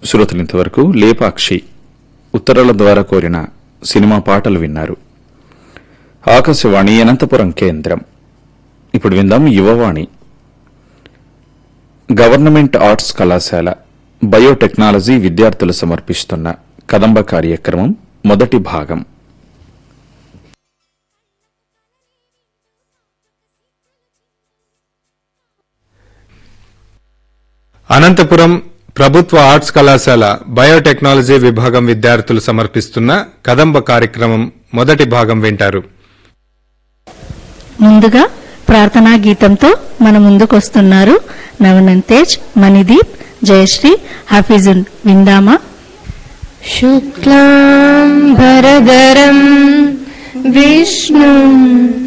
శ్రోతలు ఇంతవరకు లేపాక్షి ఉత్తరాల ద్వారా కోరిన సినిమా పాటలు విన్నారు ఆకాశవాణి అనంతపురం కేంద్రం ఇప్పుడు విందాం యువవాణి గవర్నమెంట్ ఆర్ట్స్ కళాశాల బయోటెక్నాలజీ విద్యార్థులు సమర్పిస్తున్న కదంబ కార్యక్రమం మొదటి భాగం అనంతపురం ప్రభుత్వ ఆర్ట్స్ కళాశాల బయోటెక్నాలజీ విభాగం విద్యార్థులు సమర్పిస్తున్న కదంబ కార్యక్రమం మొదటి భాగం వింటారు ముందుగా ప్రార్థనా గీతంతో మన ముందుకొస్తున్నారు నవనన్ తేజ్ మణిదీప్ జయశ్రీ హఫీజున్ విందామా शुक्लाम् भरदरम् विष्णुम्